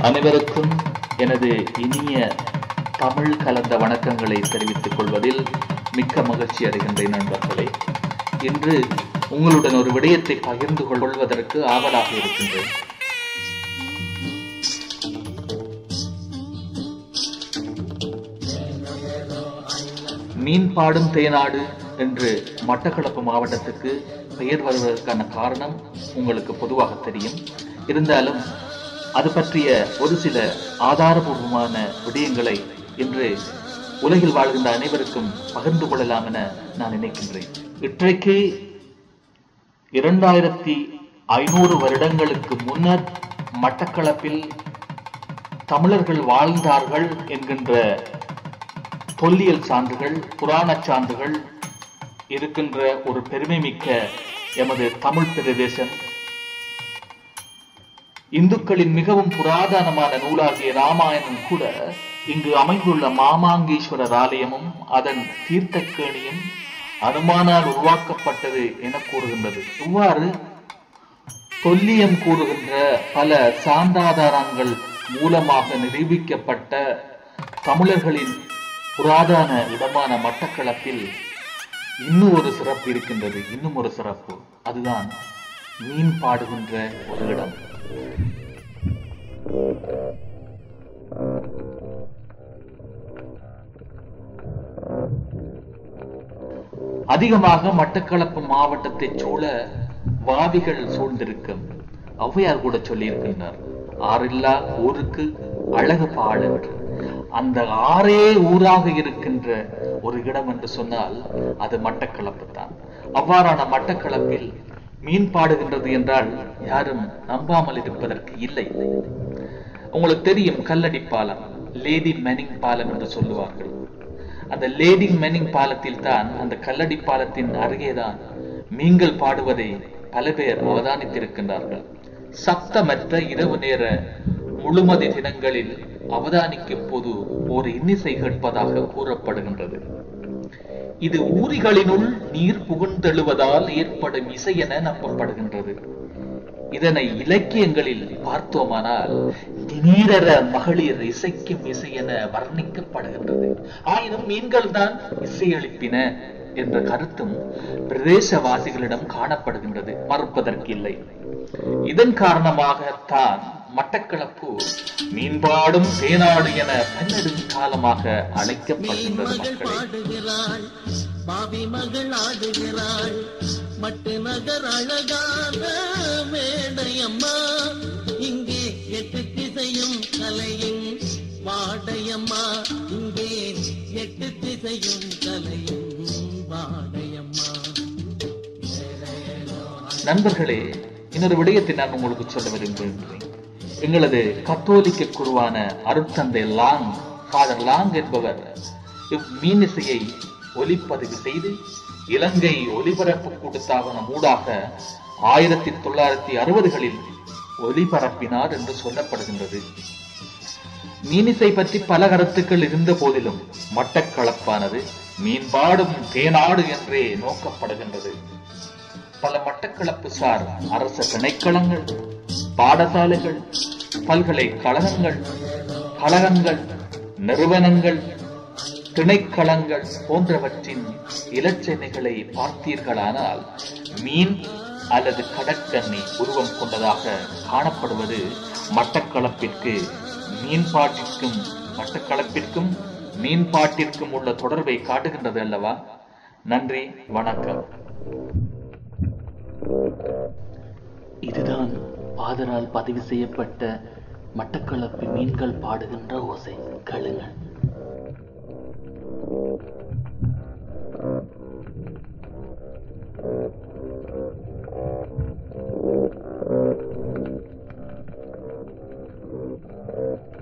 அனைவருக்கும் எனது இனிய தமிழ் கலந்த வணக்கங்களை தெரிவித்துக் கொள்வதில் மிக்க மகிழ்ச்சி அடைகின்றேன் நண்பர்களே இன்று உங்களுடன் ஒரு விடயத்தை பகிர்ந்து கொள்வதற்கு ஆவலாக இருக்கின்றேன் மீன் பாடும் தேனாடு என்று மட்டக்களப்பு மாவட்டத்துக்கு பெயர் வருவதற்கான காரணம் உங்களுக்கு பொதுவாக தெரியும் இருந்தாலும் அது பற்றிய ஒரு சில ஆதாரபூர்வமான விடயங்களை இன்று உலகில் வாழ்கின்ற அனைவருக்கும் பகிர்ந்து கொள்ளலாம் என நான் நினைக்கின்றேன் இன்றைக்கு இரண்டாயிரத்தி ஐநூறு வருடங்களுக்கு முன்னர் மட்டக்களப்பில் தமிழர்கள் வாழ்ந்தார்கள் என்கின்ற தொல்லியல் சான்றுகள் புராணச் சான்றுகள் இருக்கின்ற ஒரு பெருமை மிக்க எமது தமிழ் பிரதேசம் இந்துக்களின் மிகவும் புராதனமான நூலாகிய ராமாயணம் கூட இங்கு அமைந்துள்ள மாமாங்கீஸ்வரர் ஆலயமும் அதன் தீர்த்தக்கேணியும் அனுமானால் உருவாக்கப்பட்டது என கூறுகின்றது இவ்வாறு தொல்லியம் கூறுகின்ற பல சான்றாதாரங்கள் மூலமாக நிரூபிக்கப்பட்ட தமிழர்களின் புராதன இடமான மட்டக்களப்பில் இன்னும் ஒரு சிறப்பு இருக்கின்றது இன்னும் ஒரு சிறப்பு அதுதான் மீன் பாடுகின்ற ஒரு இடம் அதிகமாக மட்டக்களப்பு மாவட்டத்தை சூழ வாவிகள் சூழ்ந்திருக்கும் ஔவையார் கூட சொல்லியிருக்கின்றார் ஆறில்லா ஊருக்கு அழகு பாடு என்று அந்த ஆறே ஊராக இருக்கின்ற ஒரு இடம் என்று சொன்னால் அது மட்டக்களப்பு தான் அவ்வாறான மட்டக்களப்பில் மீன் பாடுகின்றது என்றால் யாரும் நம்பாமல் இருப்பதற்கு இல்லை உங்களுக்கு தெரியும் கல்லடி பாலம் லேடி மெனிங் பாலம் என்று சொல்லுவார்கள் அந்த லேடி மெனிங் பாலத்தில் தான் அந்த கல்லடி பாலத்தின் அருகேதான் மீன்கள் பாடுவதை பல பேர் அவதானித்திருக்கின்றார்கள் சப்தமற்ற இரவு நேர முழுமதி தினங்களில் அவதானிக்கும் போது ஒரு இன்னிசை கேட்பதாக கூறப்படுகின்றது இது ஊரிகளினுள் நீர் புகுந்தெழுவதால் ஏற்படும் இசை என நம்பப்படுகின்றது இதனை இலக்கியங்களில் பார்த்தோமானால் திடீரென மகளிர் இசைக்கும் இசை என வர்ணிக்கப்படுகின்றது ஆயினும் மீன்கள் தான் இசை எழுப்பின என்ற கருத்தும் பிரதேசவாசிகளிடம் காணப்படுகின்றது மறுப்பதற்கு இல்லை இதன் காரணமாகத்தான் மட்டக்களப்பு மீன்பாடும் தேனாடு என பன்னெடும் காலமாக அழைக்கப்படுகின்றது மக்களே பாடுகிறாள் பாவி மகள் ஆடுகிறாள் மட்டு நகர் அழகான மேடையம்மா இங்கே எட்டு திசையும் கலையும் வாடையம்மா இங்கே எட்டு திசையும் கலையும் வாடையம்மா நண்பர்களே இன்னொரு விடயத்தை நான் உங்களுக்கு சொல்ல விரும்புகின்றேன் எங்களது கத்தோலிக்க குருவான அருட்தந்தை லாங் ஃபாதர் லாங் என்பவர் இம்மீனிசையை ஒலிப்பதிவு செய்து இலங்கை ஒலிபரப்பு கூட்டத்தாவனம் ஊடாக ஆயிரத்தி தொள்ளாயிரத்தி அறுபதுகளில் ஒலிபரப்பினார் என்று சொல்லப்படுகின்றது மீனிசை பற்றி பல கருத்துக்கள் இருந்த போதிலும் மட்டக்களப்பானது மீன்பாடும் தேனாடு என்றே நோக்கப்படுகின்றது பல மட்டக்களப்பு சார் அரச திணைக்களங்கள் பாடசாலைகள் பல்கலைக்கழகங்கள் கழகங்கள் நிறுவனங்கள் திணைக்களங்கள் போன்றவற்றின் இலச்சினைகளை பார்த்தீர்களானால் மீன் அல்லது கடற்கண்ணி உருவம் கொண்டதாக காணப்படுவது மட்டக்களப்பிற்கு மீன்பாட்டிற்கும் மட்டக்களப்பிற்கும் மீன்பாட்டிற்கும் உள்ள தொடர்பை காட்டுகின்றது அல்லவா நன்றி வணக்கம் இதுதான் பாதரால் பதிவு செய்யப்பட்ட மட்டக்களப்பு மீன்கள் பாடுகின்ற ஓசை கேளுங்கள் Thank you.